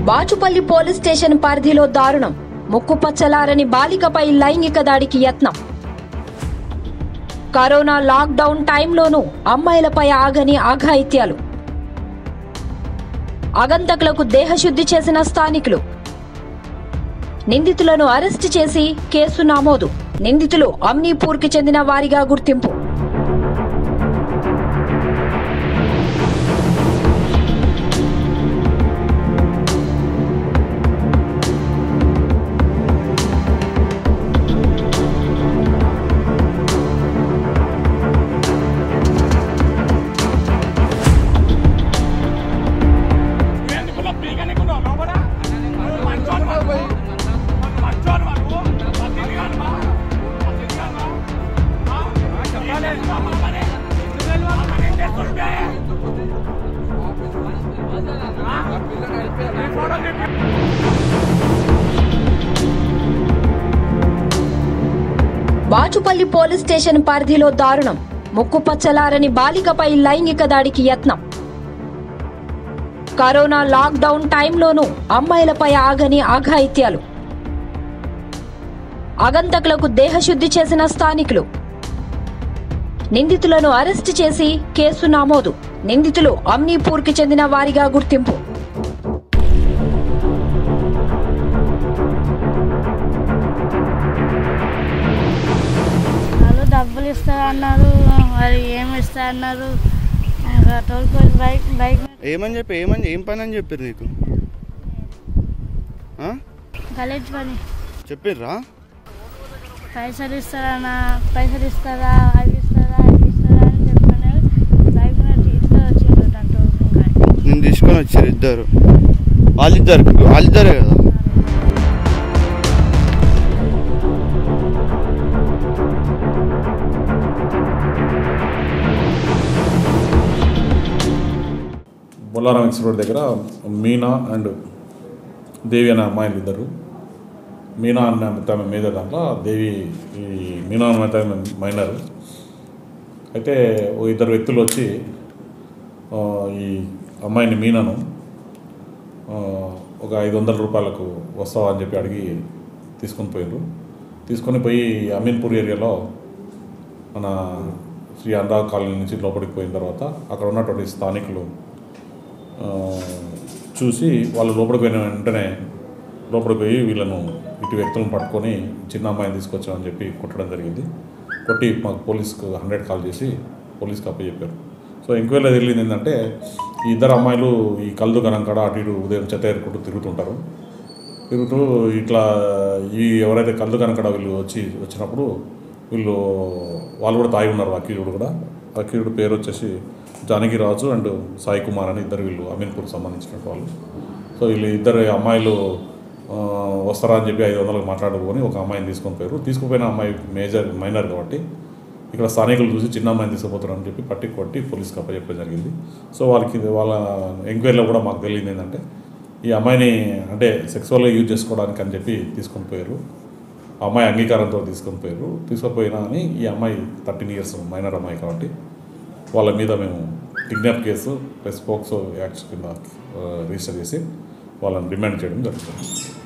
Bachupally police station పరిధిలో దారుణం ముక్కు పచ్చలారని బాలికపై లైంగిక దాడికి యత్నం కరోనా లాక్డౌన్ టైంలోనూ అమ్మాయిలపై ఆగని ఆఘాయిత్యాలు అగంతకులకు దేహశుద్ధి చేసిన స్థానికులు నిందితులను అరెస్టు చేసి కేసు నమోదు నిందితులు అమ్నీపూర్కి చెందిన వారిగా గుర్తింపు ఎందుకులో పీకనికున్నావు లోపల? నువ్వు మంచోడు వాడు. మంచోడు వాడు. పత్తిది కాదు మా. పత్తిది కాదు మా. ఆ? ఏం చేస్తున్నావు మా పని? అమ్మని ఏం చేస్తున్నావు బే? ఆ? నీ ఫోటో తీపి. బాచుపల్లి పోలీస్ స్టేషన్ పరిధిలో దారుణం ముక్కు పచ్చలారని బాలికపై లైంగిక దాడికి యత్నం కరోనా లాక్డౌన్ టైంలోనూ అమ్మాయిలపై ఆగని ఆఘాయిత్యాలు అగంతకులకు దేహశుద్ధి చేసిన స్థానికులు నిందితులను అరెస్టు చేసి కేసు నమోదు నిందితులు అమ్నీపూర్కి చెందిన వారిగా గుర్తింపు వాళ్ళు డబ్బులు ఇస్తారన్నారు మరి ఏమి ఇస్తారన్నారు ఇంకా తోలుకొని బైక్ బైక్ మీద ఏమని చెప్పి ఏమని ఏం పని అని చెప్పారు నీకు ఆ? గలీజ్ పని చెప్పిర్రా పైసలు ఇస్తారన్నా పైసలు ఇస్తారా అవి ఇస్తారా అవి ఇస్తారా అని చెప్పాను బైక్ మీద తీసుకొని వచ్చిండ్రు దాని తోలుకొని నేను తీసుకొని వచ్చారు ఇద్దరు వాళ్ళిద్దరు వాళ్ళిద్దరే కదా బొల్లారం ఎక్స్ రోడ్ దగ్గర మీనా అండ్ దేవి అనే అమ్మాయిలు ఇద్దరు మీనా అనే ఆమె మీద దాంట్లో దేవి ఈ మీనా అనే ఆమె మైనర్ అయితే ఓ ఇద్దరు వ్యక్తులు వచ్చి ఆ, ఈ అమ్మాయిని మీనాను ఆ, ఒక ఐదు వందల రూపాయలకు వస్తావా అని చెప్పి అడిగి తీసుకొని పోయారు తీసుకొని పోయి అమీన్పూర్ ఏరియాలో మన శ్రీ అనురాగ్ కాలనీ నుంచి లోపలికి పోయిన తర్వాత అక్కడ ఉన్నటువంటి స్థానికులు ఆ, చూసి వాళ్ళు లోపలికి పోయిన వెంటనే లోపలికి పోయి వీళ్ళను ఇటు వ్యక్తులను పట్టుకొని చిన్న అమ్మాయిని తీసుకొచ్చామని చెప్పి కొట్టడం జరిగింది కొట్టి మాకు పోలీస్కి హండ్రెడ్ కాల్ చేసి పోలీస్కి అప్పచెప్పారు సో ఎంక్వైరీలో తెలిసింది ఏంటంటే ఈ ఇద్దరు అమ్మాయిలు ఈ కళ్ళు గనం కాడ అటు ఇటు ఉదయం చెత్త ఏరుకుంటూ తిరుగుతుంటారు తిరుగుతూ ఇట్లా ఈ ఎవరైతే కళ్ళు కనకడ వీళ్ళు వచ్చి వచ్చినప్పుడు వీళ్ళు వాళ్ళు కూడా తాగి ఉన్నారు అఖిలుడు కూడా అఖిలుడు పేరు వచ్చేసి జానకిరాజు అండ్ సాయి కుమార్ అని ఇద్దరు వీళ్ళు అమీన్పూర్కి సంబంధించినటువంటి వాళ్ళు సో వీళ్ళు ఇద్దరు అమ్మాయిలు ఆ, వస్తారా అని చెప్పి ఐదు వందలకు మాట్లాడుకొని ఒక అమ్మాయిని తీసుకొని పోయారు తీసుకుపోయిన అమ్మాయి మేజర్ మైనర్ కాబట్టి ఇక్కడ స్థానికులు చూసి చిన్న అమ్మాయిని తీసుకుపోతారని చెప్పి పట్టి కొట్టి పోలీస్కి అప్పచెప్పడం జరిగింది సో వాళ్ళకి వాళ్ళ ఎంక్వైరీలో కూడా మాకు తెలియదు ఏంటంటే ఈ అమ్మాయిని అంటే సెక్సువల్గా యూజ్ చేసుకోవడానికి అని చెప్పి తీసుకొని పోయారు ఆ అమ్మాయి అంగీకారంతో తీసుకొని పోయారు తీసుకుపోయినా అని ఈ అమ్మాయి థర్టీన్ ఇయర్స్ మైనర్ అమ్మాయి కాబట్టి వాళ్ళ మీద మేము kidnap case plus POCSO acts కింద ఆ, రిజిస్టర్ చేసి వాళ్ళని రిమాండ్ చేయడం జరుగుతుంది